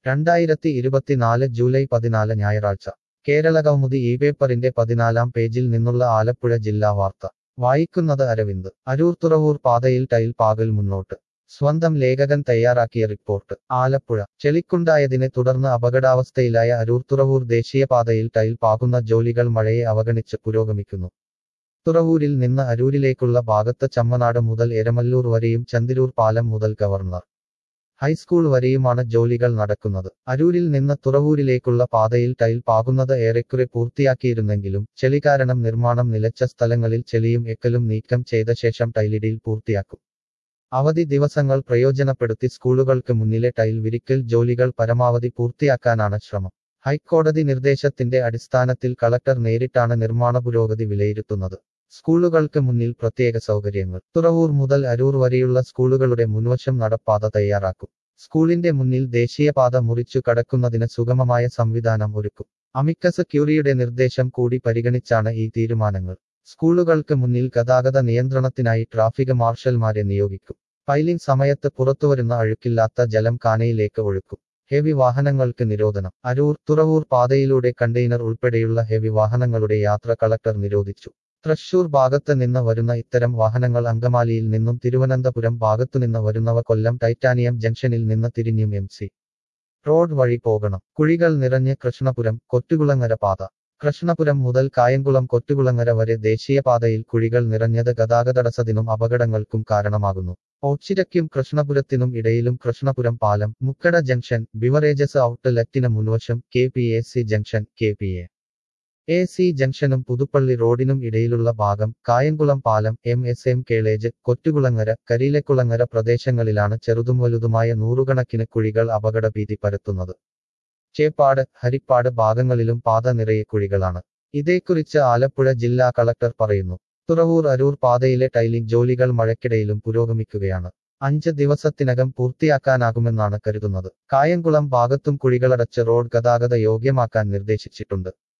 രണ്ടായിരത്തി ഇരുപത്തിനാല് ജൂലൈ പതിനാല് ഞായറാഴ്ച കേരള കൗമുദി ഈ പേപ്പറിന്റെ പതിനാലാം പേജിൽ നിന്നുള്ള ആലപ്പുഴ ജില്ലാ വാർത്ത വായിക്കുന്നത് അരവിന്ദ് അരൂർ തുറവൂർ പാതയിൽ ടൈൽ പാകൽ മുന്നോട്ട് സ്വന്തം ലേഖകൻ തയ്യാറാക്കിയ റിപ്പോർട്ട് ആലപ്പുഴ ചെളിക്കുണ്ടായതിനെ തുടർന്ന് അപകടാവസ്ഥയിലായ അരൂർ തുറവൂർ ദേശീയപാതയിൽ ടൈൽ പാകുന്ന ജോലികൾ മഴയെ അവഗണിച്ച് പുരോഗമിക്കുന്നു തുറവൂരിൽ നിന്ന് അരൂരിലേക്കുള്ള ഭാഗത്ത് ചമ്മനാട് മുതൽ എരമല്ലൂർ വരെയും ചന്തിരൂർ പാലം മുതൽ ഗവർണർ ഹൈസ്കൂൾ വരെയുമാണ് ജോലികൾ നടക്കുന്നത് അരൂരിൽ നിന്ന് തുറവൂരിലേക്കുള്ള പാതയിൽ ടൈൽ പാകുന്നത് ഏറെക്കുറെ പൂർത്തിയാക്കിയിരുന്നെങ്കിലും ചെളി കാരണം നിർമ്മാണം നിലച്ച സ്ഥലങ്ങളിൽ ചെളിയും എക്കലും നീക്കം ചെയ്ത ശേഷം ടൈലിടിയിൽ പൂർത്തിയാക്കും അവധി ദിവസങ്ങൾ പ്രയോജനപ്പെടുത്തി സ്കൂളുകൾക്ക് മുന്നിലെ ടൈൽ വിരിക്കൽ ജോലികൾ പരമാവധി പൂർത്തിയാക്കാനാണ് ശ്രമം ഹൈക്കോടതി നിർദ്ദേശത്തിന്റെ അടിസ്ഥാനത്തിൽ കളക്ടർ നേരിട്ടാണ് നിർമ്മാണ പുരോഗതി വിലയിരുത്തുന്നത് സ്കൂളുകൾക്ക് മുന്നിൽ പ്രത്യേക സൗകര്യങ്ങൾ തുറവൂർ മുതൽ അരൂർ വരെയുള്ള സ്കൂളുകളുടെ മുൻവശം നടപ്പാത തയ്യാറാക്കും സ്കൂളിന്റെ മുന്നിൽ ദേശീയപാത മുറിച്ചു കടക്കുന്നതിന് സുഗമമായ സംവിധാനം ഒരുക്കും അമിക്കസ് ക്യൂറിയുടെ നിർദ്ദേശം കൂടി പരിഗണിച്ചാണ് ഈ തീരുമാനങ്ങൾ സ്കൂളുകൾക്ക് മുന്നിൽ ഗതാഗത നിയന്ത്രണത്തിനായി ട്രാഫിക് മാർഷൽമാരെ നിയോഗിക്കും പൈലിംഗ് സമയത്ത് പുറത്തുവരുന്ന അഴുക്കില്ലാത്ത ജലം കാനയിലേക്ക് ഒഴുക്കും ഹെവി വാഹനങ്ങൾക്ക് നിരോധനം അരൂർ തുറവൂർ പാതയിലൂടെ കണ്ടെയ്നർ ഉൾപ്പെടെയുള്ള ഹെവി വാഹനങ്ങളുടെ യാത്ര കളക്ടർ നിരോധിച്ചു തൃശൂർ ഭാഗത്ത് നിന്ന് വരുന്ന ഇത്തരം വാഹനങ്ങൾ അങ്കമാലിയിൽ നിന്നും തിരുവനന്തപുരം ഭാഗത്തുനിന്ന് വരുന്നവ കൊല്ലം ടൈറ്റാനിയം ജംഗ്ഷനിൽ നിന്ന് തിരിഞ്ഞും എം സി റോഡ് വഴി പോകണം കുഴികൾ നിറഞ്ഞ് കൃഷ്ണപുരം കൊറ്റുകുളങ്ങര പാത കൃഷ്ണപുരം മുതൽ കായംകുളം കൊറ്റുകുളങ്ങര വരെ ദേശീയപാതയിൽ കുഴികൾ നിറഞ്ഞത് ഗതാഗതടസ്സത്തിനും അപകടങ്ങൾക്കും കാരണമാകുന്നു ഓച്ചിരയ്ക്കും കൃഷ്ണപുരത്തിനും ഇടയിലും കൃഷ്ണപുരം പാലം മുക്കട ജംഗ്ഷൻ ബിവറേജസ് ഔട്ട്ലെറ്റിന് മുൻവശം K P A C junction K P A A C ജംഗ്ഷനും പുതുപ്പള്ളി റോഡിനും ഇടയിലുള്ള ഭാഗം കായംകുളം പാലം M S M college Kottukulangara Kariyilakulangara പ്രദേശങ്ങളിലാണ് ചെറുതും വലുതുമായ നൂറുകണക്കിന് കുഴികൾ അപകടഭീതി പരത്തുന്നത് ചേപ്പാട് ഹരിപ്പാട് ഭാഗങ്ങളിലും പാത നിറയെ കുഴികളാണ് ഇതേക്കുറിച്ച് ആലപ്പുഴ ജില്ലാ കളക്ടർ പറയുന്നു തുറവൂർ അരൂർ പാതയിലെ ടൈലിംഗ് ജോലികൾ മഴയ്ക്കിടയിലും പുരോഗമിക്കുകയാണ് അഞ്ച് ദിവസത്തിനകം പൂർത്തിയാക്കാനാകുമെന്നാണ് കരുതുന്നത് കായംകുളം ഭാഗത്തും കുഴികളടച്ച് റോഡ് ഗതാഗത യോഗ്യമാക്കാൻ നിർദ്ദേശിച്ചിട്ടുണ്ട്